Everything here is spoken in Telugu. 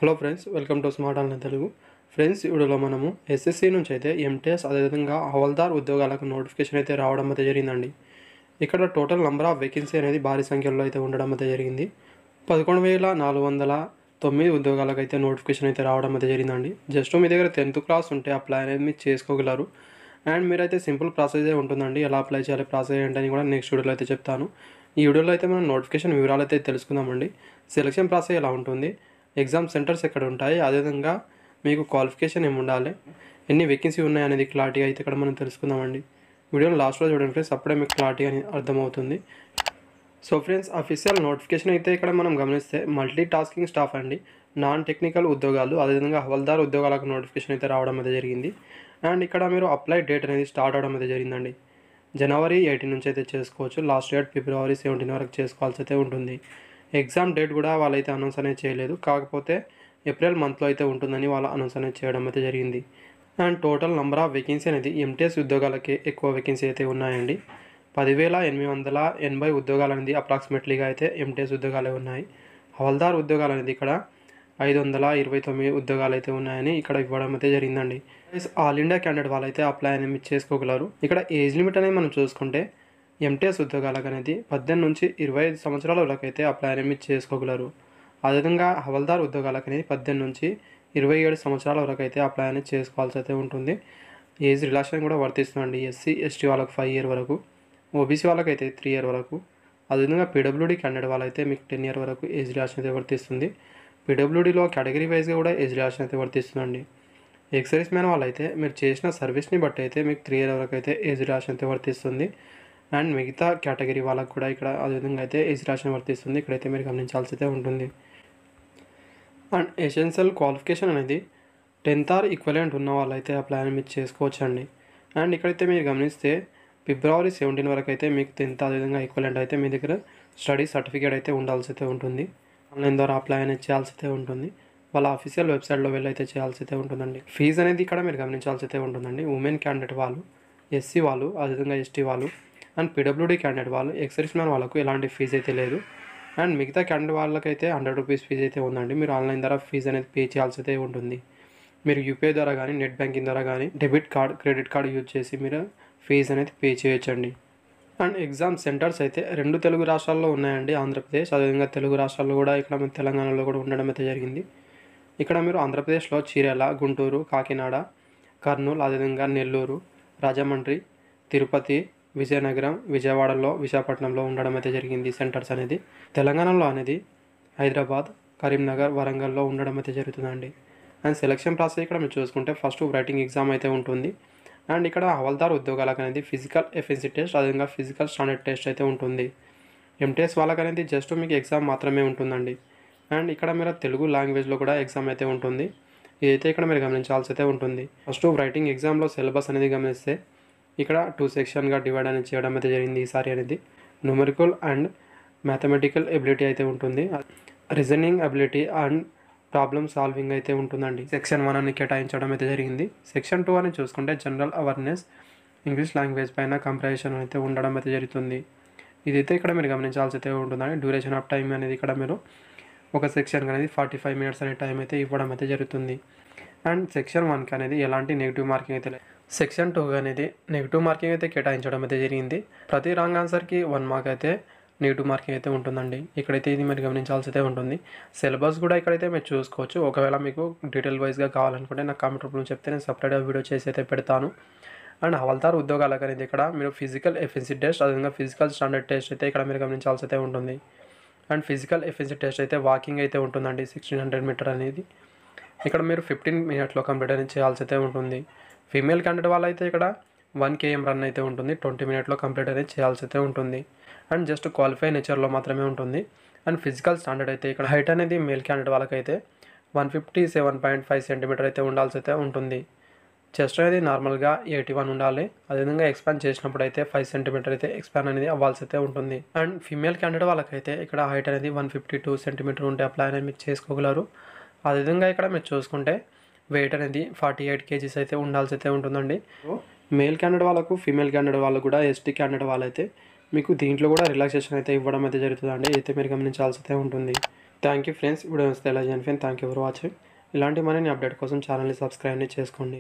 hello friends welcome to smart online Telugu friends వీడియోలో మనము ఎస్ఎస్సి నుంచి అయితే ఎంటీఎస్ అదేవిధంగా హవల్దార్ ఉద్యోగాలకు నోటిఫికేషన్ అయితే రావడం అయితే జరిగిందండి ఇక్కడ టోటల్ నెంబర్ ఆఫ్ వేకెన్సీ అనేది భారీ సంఖ్యలో అయితే ఉండడం అయితే జరిగింది పదకొండు వేల నాలుగు వందల తొమ్మిది ఉద్యోగాలకు అయితే నోటిఫికేషన్ అయితే రావడం అయితే జరిగిందండి జస్ట్ మీ దగ్గర టెన్త్ క్లాస్ ఉంటే అప్లై అనేది మీరు చేసుకోగలరు అండ్ మీరైతే సింపుల్ ప్రాసెస్ ఉంటుందండి ఎలా అప్లై చేయాలి ప్రాసెస్ ఏంటని కూడా నెక్స్ట్ వీడియోలో అయితే చెప్తాను ఈ వీడియోలో అయితే మనం నోటిఫికేషన్ వివరాలు అయితే తెలుసుకుందామండి సెలక్షన్ ప్రాసెస్ ఎలా ఉంటుంది ఎగ్జామ్ సెంటర్స్ ఎక్కడ ఉంటాయి అదేవిధంగా మీకు క్వాలిఫికేషన్ ఏమి ఉండాలి ఎన్ని వేకెన్సీ ఉన్నాయి అనేది క్లారిటీగా అయితే ఇక్కడ మనం తెలుసుకుందామండి వీడియోని లాస్ట్లో చూడండి ఫ్రెండ్స్ అప్పుడే మీకు క్లారిటీ అని అర్థమవుతుంది సో ఫ్రెండ్స్ అఫీషియల్ నోటిఫికేషన్ అయితే ఇక్కడ మనం గమనిస్తే మల్టీ టాస్కింగ్ స్టాఫ్ అండి నాన్ టెక్నికల్ ఉద్యోగాలు అదేవిధంగా హవల్దార్ ఉద్యోగాలకు నోటిఫికేషన్ అయితే రావడం అయితే జరిగింది అండ్ ఇక్కడ మీరు అప్లై డేట్ అనేది స్టార్ట్ అవడం అయితే జరిగిందండి జనవరి ఎయిటీన్ నుంచి అయితే చేసుకోవచ్చు లాస్ట్ డేట్ ఫిబ్రవరి సెవెంటీన్ వరకు చేసుకోవాల్సి అయితే ఉంటుంది ఎగ్జామ్ డేట్ కూడా వాళ్ళైతే అనౌన్స్ అనేది చేయలేదు కాకపోతే ఏప్రిల్ మంత్లో అయితే ఉంటుందని వాళ్ళు అనౌన్స్ అనేది చేయడం అయితే జరిగింది and total number of vacancy అనేది ఎంటీఎస్ ఉద్యోగాలకి ఎక్కువ వేకెన్సీ అయితే ఉన్నాయండి పదివేల ఎనిమిది వందల ఎనభై ఉద్యోగాలు అనేది అప్రాక్సిమేట్లీగా అయితే ఎంటీఎస్ ఉద్యోగాలే ఉన్నాయి హవల్దార్ ఉద్యోగాలు అనేది ఇక్కడ ఐదు వందల ఇరవై తొమ్మిది ఉద్యోగాలు అయితే ఉన్నాయని ఇక్కడ ఇవ్వడం అయితే జరిగిందండి ఆల్ ఇండియా క్యాండిడేట్ వాళ్ళైతే అప్లై అనేది చేసుకోగలరు ఇక్కడ ఏజ్ లిమిట్ అనేది మనం చూసుకుంటే ఎంటీఎస్ ఉద్యోగాలకు అనేది పద్దెనిమిది నుంచి ఇరవై ఐదు సంవత్సరాల వరకు అయితే అప్లై అనేది చేసుకోగలరు అదేవిధంగా హవల్దార్ ఉద్యోగాలకు అనేది పద్దెనిమిది నుంచి ఇరవై ఏడు సంవత్సరాల వరకు అయితే అప్లై అనేది చేసుకోవాల్సి అయితే ఉంటుంది ఏజ్ రిలాక్షన్ కూడా వర్తిస్తుందండి ఎస్సీ ఎస్టీ వాళ్ళకి ఫైవ్ ఇయర్ వరకు ఓబీసీ వాళ్ళకైతే త్రీ ఇయర్ వరకు అదేవిధంగా పీడబ్ల్యూడీ క్యాండిడేట్ వాళ్ళైతే మీకు టెన్ ఇయర్ వరకు ఏజ్ రిలాక్షన్ అయితే వర్తిస్తుంది పీడబ్ల్యూడీలో కేటగిరీ వైజ్గా కూడా ఏజ్ రిలాక్షన్ అయితే వర్తిస్తుందండి ఎక్సైజ్ మ్యాన్ వాళ్ళైతే మీరు చేసిన సర్వీస్ని బట్టి అయితే మీకు త్రీ ఇయర్ వరకు అయితే ఏజ్ రిలాక్షన్ అయితే వర్తిస్తుంది అండ్ మిగతా కేటగిరీ వాళ్ళకు కూడా ఇక్కడ అదేవిధంగా అయితే ఏజ్ రిలాక్షన్ వర్తిస్తుంది ఇక్కడైతే మీరు గమనించాల్సి అయితే ఉంటుంది అండ్ ఎసెన్షియల్ క్వాలిఫికేషన్ అనేది టెన్త్ ఆర్ ఈక్వలెంట్ ఉన్న వాళ్ళైతే అప్లై అనేది మీరు చేసుకోవచ్చు అండి అండ్ ఇక్కడైతే మీరు గమనిస్తే ఫిబ్రవరి సెవెంటీన్ వరకు అయితే మీకు టెన్త్ అదేవిధంగా ఈక్వలెంట్ అయితే మీ దగ్గర స్టడీ సర్టిఫికేట్ అయితే ఉండాల్సి అయితే ఉంటుంది ఆన్లైన్ ద్వారా అప్లై అనేది చేయాల్సి అయితే ఉంటుంది వాళ్ళ అఫీషియల్ వెబ్సైట్లో వెళ్ళి అయితే చేయాల్సి అయితే ఉంటుందండి ఫీజు అనేది ఇక్కడ మీరు గమనించాల్సి అయితే ఉంటుందండి ఉమెన్ క్యాండిడేట్ వాళ్ళు ఎస్సీ వాళ్ళు అదేవిధంగా ఎస్టీ వాళ్ళు అండ్ పీడబ్ల్యూడీ క్యాండిడేట్ వాళ్ళు ఎక్సర్విస్ మ్యాన్ వాళ్ళకు ఎలాంటి ఫీజు అయితే లేదు అండ్ మిగతా క్యాండిడేట్ వాళ్ళకైతే హండ్రెడ్ రూపీస్ ఫీజు అయితే ఉందండి మీరు ఆన్లైన్ ద్వారా ఫీజు అనేది పే చేయాల్సి అయితే ఉంటుంది మీరు యూపీఐ ద్వారా కానీ నెట్ బ్యాంకింగ్ ద్వారా కానీ debit card credit card use చేసి మీరు ఫీజు అనేది పే చేయొచ్చండి అండ్ ఎగ్జామ్ సెంటర్స్ అయితే రెండు తెలుగు రాష్ట్రాల్లో ఉన్నాయండి ఆంధ్రప్రదేశ్ అదేవిధంగా తెలుగు రాష్ట్రాల్లో కూడా ఇక్కడ మన తెలంగాణలో కూడా ఉండడం అయితే జరిగింది ఇక్కడ మీరు ఆంధ్రప్రదేశ్లో చీరాల గుంటూరు కాకినాడ కర్నూలు అదేవిధంగా నెల్లూరు రాజమండ్రి తిరుపతి విజయనగరం విజయవాడలో విశాఖపట్నంలో ఉండడం అయితే జరిగింది సెంటర్స్ అనేది తెలంగాణలో అనేది హైదరాబాద్ కరీంనగర్ వరంగల్లో ఉండడం అయితే జరుగుతుందండి అండ్ సెలక్షన్ ప్రాసెస్ ఇక్కడ మీరు చూసుకుంటే ఫస్ట్ రైటింగ్ ఎగ్జామ్ అయితే ఉంటుంది అండ్ ఇక్కడ హవల్దార్ ఉద్యోగాలకు అనేది ఫిజికల్ ఎఫిషియన్సీ టెస్ట్ అదేవిధంగా ఫిజికల్ స్టాండర్డ్ టెస్ట్ అయితే ఉంటుంది ఎంటీఎస్ వాళ్ళకి అనేది జస్ట్ మీకు ఎగ్జామ్ మాత్రమే ఉంటుందండి అండ్ ఇక్కడ మీరు తెలుగు లాంగ్వేజ్లో కూడా ఎగ్జామ్ అయితే ఉంటుంది ఇదైతే ఇక్కడ మీరు గమనించాల్సి అయితే ఉంటుంది ఫస్ట్ రైటింగ్ ఎగ్జామ్లో సిలబస్ అనేది గమనిస్తే ఇక్కడ టూ సెక్షన్గా డివైడ్ అనేది చేయడం అయితే జరిగింది ఈసారి అనేది న్యూమరికల్ అండ్ మ్యాథమెటికల్ ఎబిలిటీ అయితే ఉంటుంది reasoning ability and problem solving అయితే ఉంటుందండి సెక్షన్ వన్ అని కేటాయించడం అయితే జరిగింది సెక్షన్ టూ అని చూసుకుంటే జనరల్ అవేర్నెస్ ఇంగ్లీష్ లాంగ్వేజ్ పైన కంపారిజన్ అయితే ఉండడం అయితే జరుగుతుంది ఇదైతే ఇక్కడ మీరు గమనించాల్సి అయితే ఉంటుందండి డ్యూరేషన్ ఆఫ్ టైం అనేది ఇక్కడ మీరు ఒక సెక్షన్ అనేది ఫార్టీ ఫైవ్ మినిట్స్ అనే టైం అయితే ఇవ్వడం అయితే జరుగుతుంది అండ్ సెక్షన్ వన్కి అనేది ఎలాంటి నెగిటివ్ మార్కింగ్ అయితే లేదు సెక్షన్ టూ అనేది నెగిటివ్ మార్కింగ్ అయితే కేటాయించడం అయితే జరిగింది ప్రతి రాంగ్ ఆన్సర్కి వన్ మార్క్ అయితే నెగిటివ్ మార్కింగ్ అయితే ఉంటుందండి ఇక్కడైతే ఇది మీరు గమనించాల్సి అయితే ఉంటుంది సిలబస్ కూడా ఇక్కడైతే మీరు చూసుకోవచ్చు ఒకవేళ మీకు డీటెయిల్ వైజ్గా కావాలనుకుంటే నాకు కామెంట్ రూపంలో చెప్తే నేను సపరేట్గా వీడియో చేసి అయితే పెడతాను అండ్ హవల్దార్ ఉద్యోగాలకు అనేది ఇక్కడ మీరు ఫిజికల్ ఎఫిషియన్సీ టెస్ట్ అదేవిధంగా ఫిజికల్ స్టాండర్డ్ టెస్ట్ అయితే ఇక్కడ మీరు గమనించాల్సి అయితే ఉంటుంది అండ్ ఫిజికల్ ఎఫిషియన్సీ టెస్ట్ అయితే వాకింగ్ అయితే ఉంటుందండి సిక్స్టీన్ హండ్రెడ్ మీటర్ అనేది ఇక్కడ మీరు ఫిఫ్టీన్ మినిట్స్లో కంప్లీట్ అనేది చేయాల్సి అయితే ఉంటుంది ఫీమేల్ క్యాండిడేట్ వాళ్ళైతే ఇక్కడ వన్ కేఎం రన్ అయితే ఉంటుంది ట్వంటీ మినిట్లో కంప్లీట్ అనేది చేయాల్సి అయితే ఉంటుంది అండ్ జస్ట్ క్వాలిఫై నేచర్లో మాత్రమే ఉంటుంది అండ్ ఫిజికల్ స్టాండర్డ్ అయితే ఇక్కడ హైట్ అనేది మేల్ క్యాండిడేట్ వాళ్ళకైతే one fifty seven point five centimeter అయితే ఉండాల్సి అయితే ఉంటుంది చెస్ట్ అనేది నార్మల్గా ఎయిటీ వన్ ఉండాలి అదేవిధంగా ఎక్స్పాండ్ చేసినప్పుడు అయితే ఫైవ్ సెంటీమీటర్ అయితే ఎక్స్పాండ్ అనేది అవ్వాల్సి అయితే ఉంటుంది అండ్ ఫీమేల్ క్యాండిడేట్ వాళ్ళకైతే ఇక్కడ హైట్ అనేది వన్ ఫిఫ్టీ టూ సెంటీమీటర్ ఉంటే అప్లై అనేది మీరు చేసుకోగలరు అదేవిధంగా ఇక్కడ మీరు చూసుకుంటే వెయిట్ అనేది ఫార్టీ ఎయిట్ కేజీస్ అయితే ఉండాల్సి అయితే ఉంటుందండి మేల్ క్యాండిడేట్ వాళ్ళకు ఫీమేల్ క్యాండిడేట్ వాళ్ళకు కూడా ఎస్టీ క్యాండిడేట్ వాళ్ళైతే మీకు దీంట్లో కూడా రిలాక్సేషన్ అయితే ఇవ్వడం అయితే జరుగుతుందండి అయితే మీరు గమనించాల్సి అయితే ఉంటుంది థ్యాంక్ యూ ఫ్రెండ్స్ వీడియో వస్తే ఎలా చేయండి friend thank you for watching ఇలాంటి మరిన్ని అప్డేట్ కోసం ఛానల్ని సబ్స్క్రైబ్ చేసుకోండి